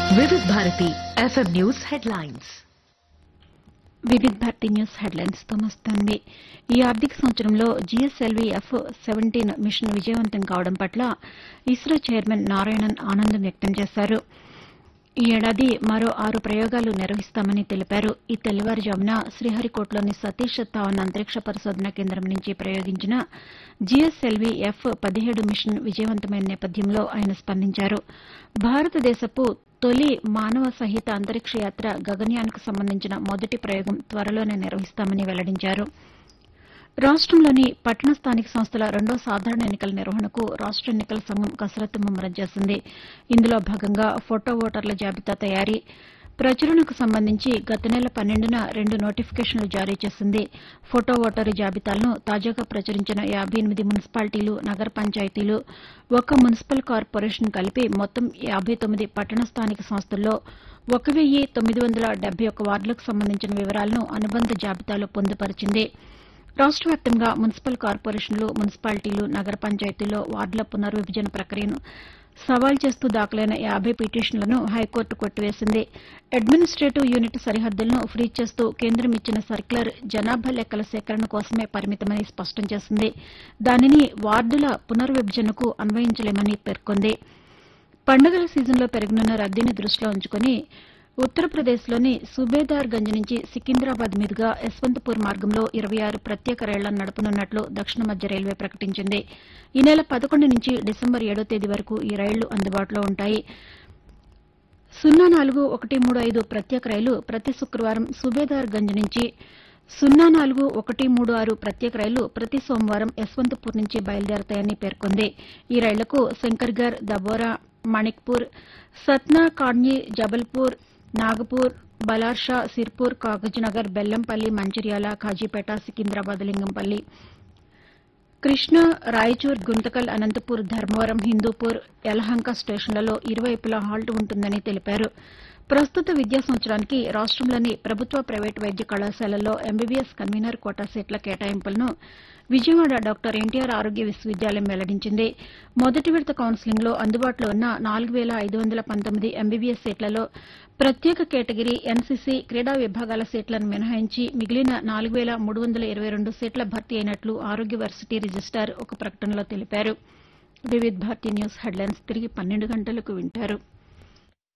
వివిధ Bharati FM news headlines Vividh Bharati news headlines తో మస్తాన్వి ఈ ఆర్థిక సంవత్సరంలో జీఎస్ఎల్వీ ఎఫ్ సెవెంటీన్ మిషన్ విజయవంతం కావడం పట్ల ఇస్రో చైర్మన్ నారాయణన్ ఆనందం వ్యక్తం చేశారు ఈ ఏడాది మరో ఆరు ప్రయోగాలు నిర్వహిస్తామని తెలిపారు ఈ తెల్లవారుజామున శ్రీహరికోటలోని సతీష్ ధావన్ అంతరిక్ష పరిశోధన కేంద్రం నుంచి ప్రయోగించిన జీఎస్ఎల్వీ ఎఫ్ పదిహేడు మిషన్ విజయవంతమైన నేపథ్యంలో ఆయన స్పందించారు భారతదేశపు తొలి మానవ సహిత అంతరిక్ష యాత్ర గగన్యాన్కు సంబంధించిన మొదటి ప్రయోగం త్వరలోనే నిర్వహిస్తామని వెల్లడించారు రాష్టంలోని పట్టణ స్థానిక సంస్థల రెండో సాధారణ ఎన్నికల నిర్వహణకు రాష్ట ఎన్నికల సంఘం కసరత్తు ముమ్మరం చేసింది ఇందులో భాగంగా ఫోటో ఓటర్ల జాబితా తయారీ ప్రచురణకు సంబంధించి గత నెల పన్నెండున రెండు నోటిఫికేషన్లు జారీ చేసింది ఫోటో ఓటరు జాబితాలను తాజాగా ప్రచురించిన యాబై ఎనిమిది మున్సిపాలిటీలు నగర పంచాయతీలు ఒక మున్సిపల్ కార్పొరేషన్ కలిపి మొత్తం యాబై తొమ్మిది పట్టణ స్థానిక సంస్థల్లో ఒక వెయ్యి తొమ్మిది వందల డెబ్బై ఒక్క వార్డులకు సంబంధించిన వివరాలను అనుబంధ జాబితాలో పొందుపరిచింది రాష్ట వ్యాప్తంగా మున్సిపల్ కార్పొరేషన్లు మున్సిపాలిటీలు నగర పంచాయతీల్లో వార్డుల పునర్విభజన ప్రక్రియను సవాల్ చేస్తూ దాఖలైన యాబై పిటిషన్లను హైకోర్టు కొట్టివేసింది అడ్మినిస్టేటివ్ యూనిట్ సరిహద్దులను ఫ్రీజ్ చేస్తూ కేంద్రం ఇచ్చిన సర్క్యులర్ జనాభా లెక్కల సేకరణ కోసమే పరిమితమని స్పష్టం చేసింది దానిని వార్డుల పునర్విభజనకు అన్వయించలేమని పేర్కొంది పండుగల సీజన్లో పెరగనున్న రద్దీని దృష్టిలో ఉంచుకుని ఉత్తరప్రదేశ్లోని సుబేదార్ గంజ్ నుంచి సికింద్రాబాద్ మీదుగా యశ్వంతపూర్ మార్గంలో ఇరవై ఆరు ప్రత్యేక రైళ్లను నడపనున్నట్లు దక్షిణ మధ్య రైల్వే ప్రకటించింది ఈ నెల పదకొండు నుంచి డిసెంబర్ ఏడో తేదీ వరకు ఈ రైళ్లు అందుబాటులో ఉంటాయి సున్నా నాలుగు ఒకటి మూడు ఐదు ప్రత్యేక రైలు ప్రతి శుక్రవారం సుబేదార్ గంజ్ నుంచి సున్నా నాలుగు ఒకటి మూడు ఆరు ప్రత్యేక రైలు ప్రతి సోమవారం యశ్వంతపూర్ నుంచి బయలుదేరతాయని పేర్కొంది ఈ రైళ్లకు శంకర్గర్ దబోరా మణిక్పూర్ సత్నా కాడ్ని జబల్పూర్ నాగపూర్ బలార్షా సిర్పూర్ కాగజ్నగర్ బెల్లంపల్లి మంచిర్యాల ఖాజీపేట సికింద్రాబాద్ లింగంపల్లి కృష్ణ రాయచూర్ గుంతకల్ అనంతపూర్ ధర్మవరం హిందూపూర్ యలహంక స్టేషన్లలో ఇరువైపులా హాల్ట్ ఉంటుందని తెలిపారు ప్రస్తుత విద్యా సంవత్సరానికి రాష్టంలోని ప్రభుత్వ ప్రైవేటు వైద్య కళాశాలల్లో ఎంబీబీఎస్ కన్వీనర్ కోటా సీట్ల కేటాయింపులను విజయవాడ డాక్టర్ ఎన్టీఆర్ ఆరోగ్య విశ్వవిద్యాలయం వెల్లడించింది మొదటి విడత కౌన్సిలింగ్లో అందుబాటులో ఉన్న నాలుగు వేల ఐదు వందల పంతొమ్మిది ఎంబీబీఎస్ సీట్లలో ప్రత్యేక కేటగిరీ ఎన్సీసీ క్రీడా విభాగాల సీట్లను మినహాయించి మిగిలిన నాలుగు వేల మూడు వందల ఇరవై రెండు సీట్ల భర్తీ అయినట్లు ఆరోగ్య వర్సిటీ రిజిస్టార్ ఒక ప్రకటనలో తెలిపారు వివిధ్ భారతి న్యూస్ హెడ్లైన్స్ తిరిగి పన్నెండు గంటలకు వింటారు